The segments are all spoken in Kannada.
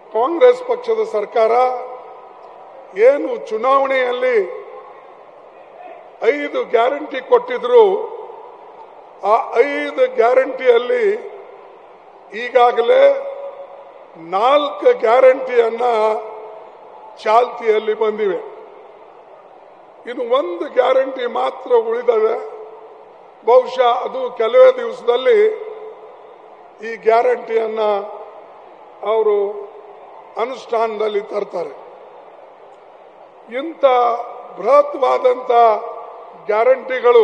ಕಾಂಗ್ರೆಸ್ ಪಕ್ಷದ ಸರ್ಕಾರ ಏನು ಚುನಾವಣೆಯಲ್ಲಿ ಐದು ಗ್ಯಾರಂಟಿ ಕೊಟ್ಟಿದ್ರು ಆ ಐದು ಗ್ಯಾರಂಟಿಯಲ್ಲಿ ಈಗಾಗಲೇ ನಾಲ್ಕು ಗ್ಯಾರಂಟಿಯನ್ನ ಚಾಲ್ತಿಯಲ್ಲಿ ಬಂದಿವೆ ಇನ್ನು ಒಂದು ಗ್ಯಾರಂಟಿ ಮಾತ್ರ ಉಳಿದವೆ ಬಹುಶಃ ಅದು ಕೆಲವೇ ದಿವಸದಲ್ಲಿ ಈ ಗ್ಯಾರಂಟಿಯನ್ನ ಅವರು ಅನುಷ್ಠಾನದಲ್ಲಿ ತರ್ತಾರೆ ಇಂಥ ಬೃಹತ್ವಾದಂಥ ಗ್ಯಾರಂಟಿಗಳು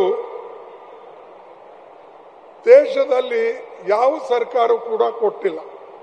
ದೇಶದಲ್ಲಿ ಯಾವ ಸರ್ಕಾರ ಕೂಡ ಕೊಟ್ಟಿಲ್ಲ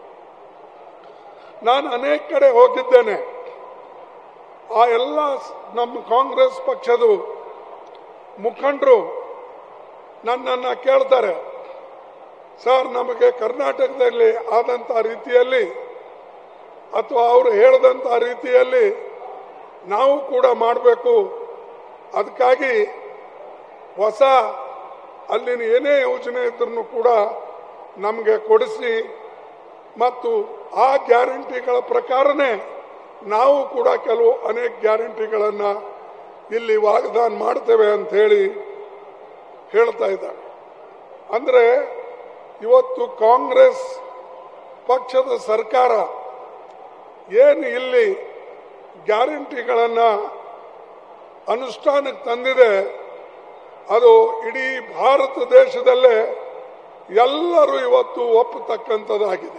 ನಾನು ಅನೇಕ ಕಡೆ ಹೋಗಿದ್ದೇನೆ ಆ ಎಲ್ಲ ಸ್- ನಮ್ಮ ಕಾಂಗ್ರೆಸ್ ಪಕ್ಷದ ಮುಖಂಡರು ನನ್ನನ್ನು ಕೇಳ್ತಾರೆ ಸರ್ ನಮಗೆ ಕರ್ನಾಟಕದಲ್ಲಿ ಆದಂಥ ರೀತಿಯಲ್ಲಿ ಅಥವಾ ಅವರು ಹೇಳಿದಂಥ ರೀತಿಯಲ್ಲಿ ನಾವು ಕೂಡ ಮಾಡಬೇಕು ಅದಕ್ಕಾಗಿ ಹೊಸ ಅಲ್ಲಿನ ಏನೇ ಯೋಜನೆ ಇದ್ರೂ ಕೂಡ ನಮಗೆ ಕೊಡಿಸಿ ಮತ್ತು ಆ ಗ್ಯಾರಂಟಿಗಳ ಪ್ರಕಾರನೇ ನಾವು ಕೂಡ ಕೆಲವು ಅನೇಕ ಗ್ಯಾರಂಟಿಗಳನ್ನು ಇಲ್ಲಿ ವಾಗ್ದಾನ ಮಾಡ್ತೇವೆ ಅಂತ ಹೇಳಿ ಹೇಳ್ತಾ ಇದ್ದಾರೆ ಅಂದರೆ ಇವತ್ತು ಕಾಂಗ್ರೆಸ್ ಪಕ್ಷದ ಸರ್ಕಾರ ಏನು ಇಲ್ಲಿ ಗ್ಯಾರಂಟಿಗಳನ್ನು ಅನುಷ್ಠಾನಕ್ಕೆ ತಂದಿದೆ ಅದು ಇಡೀ ಭಾರತ ದೇಶದಲ್ಲೇ ಎಲ್ಲರೂ ಇವತ್ತು ಒಪ್ಪತಕ್ಕಂಥದ್ದಾಗಿದೆ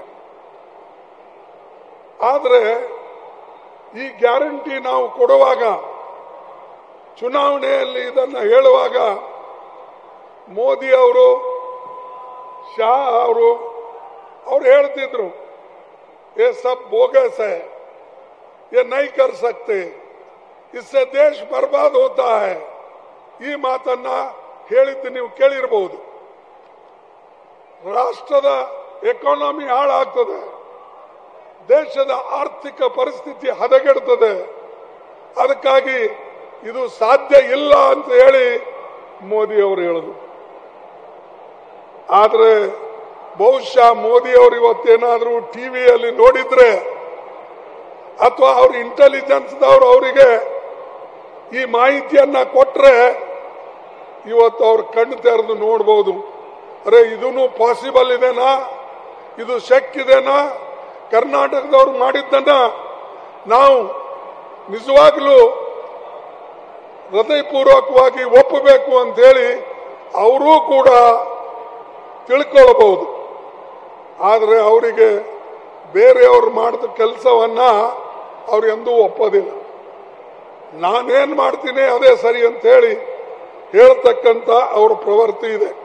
ಆದರೆ ಈ ಗ್ಯಾರಂಟಿ ನಾವು ಕೊಡುವಾಗ ಚುನಾವಣೆಯಲ್ಲಿ ಇದನ್ನು ಹೇಳುವಾಗ ಮೋದಿ ಅವರು ಶಾ ಅವರು ಅವ್ರು ಹೇಳ್ತಿದ್ರು ये सब बोगस है ये नहीं कर सकते इससे ದೇಶ ಬರ್ಬಾದ್ ಹೋತಾ है ಈ ಮಾತನ್ನ ಹೇಳಿದ್ದು ನೀವು ಕೇಳಿರಬಹುದು ರಾಷ್ಟ್ರದ ಎಕಾನಮಿ ಹಾಳಾಗ್ತದೆ ದೇಶದ ಆರ್ಥಿಕ ಪರಿಸ್ಥಿತಿ ಹದಗೆಡ್ತದೆ ಅದಕ್ಕಾಗಿ ಇದು ಸಾಧ್ಯ ಇಲ್ಲ ಅಂತ ಹೇಳಿ ಮೋದಿ ಅವರು ಹೇಳಿದ್ರು ಆದ್ರೆ ಬಹುಶಃ ಮೋದಿ ಅವರು ಇವತ್ತೇನಾದ್ರೂ ಟಿವಿಯಲ್ಲಿ ನೋಡಿದ್ರೆ ಅಥವಾ ಅವ್ರ ಇಂಟೆಲಿಜೆನ್ಸ್ದವ್ರು ಅವರಿಗೆ ಈ ಮಾಹಿತಿಯನ್ನ ಕೊಟ್ರೆ ಇವತ್ತು ಅವ್ರ ಕಣ್ಣು ತೆರೆದು ನೋಡ್ಬೋದು ಅರೆ ಇದೂ ಪಾಸಿಬಲ್ ಇದೆನಾ ಇದು ಶಕ್ಕಿದೆನಾ ಕರ್ನಾಟಕದವ್ರು ಮಾಡಿದ್ದನ್ನ ನಾವು ನಿಜವಾಗ್ಲೂ ಹೃದಯಪೂರ್ವಕವಾಗಿ ಒಪ್ಪಬೇಕು ಅಂತ ಹೇಳಿ ಅವರೂ ಕೂಡ ತಿಳ್ಕೊಳ್ಬಹುದು ಆದರೆ ಅವರಿಗೆ ಬೇರೆಯವರು ಮಾಡಿದ ಕೆಲಸವನ್ನ ಅವ್ರು ಎಂದೂ ಒಪ್ಪೋದಿಲ್ಲ ನಾನೇನ್ ಮಾಡ್ತೀನಿ ಅದೇ ಸರಿ ಅಂತ ಹೇಳಿ ಹೇಳ್ತಕ್ಕಂಥ ಅವ್ರ ಪ್ರವೃತ್ತಿ ಇದೆ